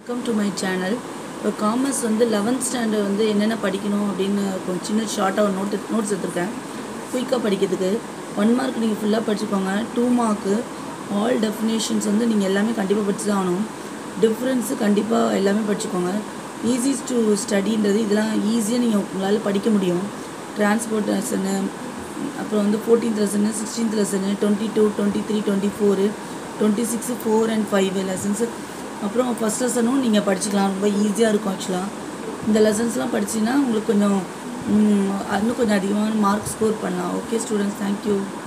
welcome to my channel இப்போ commerce வந்து eleventh standard வந்து என்னென்ன படிக்கணும் அப்படின்னு கொஞ்சம் சின்ன ஷார்ட்டாக ஒரு நோட்டு நோட்ஸ் எடுத்திருக்கேன் குயிக்காக படிக்கிறதுக்கு ஒன் மார்க் நீங்கள் ஃபுல்லாக படிச்சுக்கோங்க டூ மார்க்கு ஆல் டெஃபினேஷன்ஸ் வந்து நீங்கள் எல்லாமே கண்டிப்பாக படிச்சு தான் ஆகணும் டிஃப்ரென்ஸு கண்டிப்பாக எல்லாமே படிச்சுக்கோங்க ஈஸிஸ் டு ஸ்டடின்றது இதெல்லாம் ஈஸியாக நீங்கள் உங்களால் படிக்க முடியும் டிரான்ஸ்போர்ட் லெசனு அப்புறம் வந்து fourteenth lesson sixteenth lesson twenty two twenty three twenty four twenty six four and five lessons அப்புறம் ஃபஸ்ட் லெசனும் நீங்கள் படிச்சுக்கலாம் ரொம்ப ஈஸியாக இருக்கும் ஆக்சுவலாக இந்த லெசன்ஸ்லாம் படிச்சிங்கன்னா உங்களுக்கு கொஞ்சம் ம், இன்னும் கொஞ்சம் அதிகமான மார்க் ஸ்கோர் பண்ணலாம் ஓகே ஸ்டூடெண்ட்ஸ் தேங்க்யூ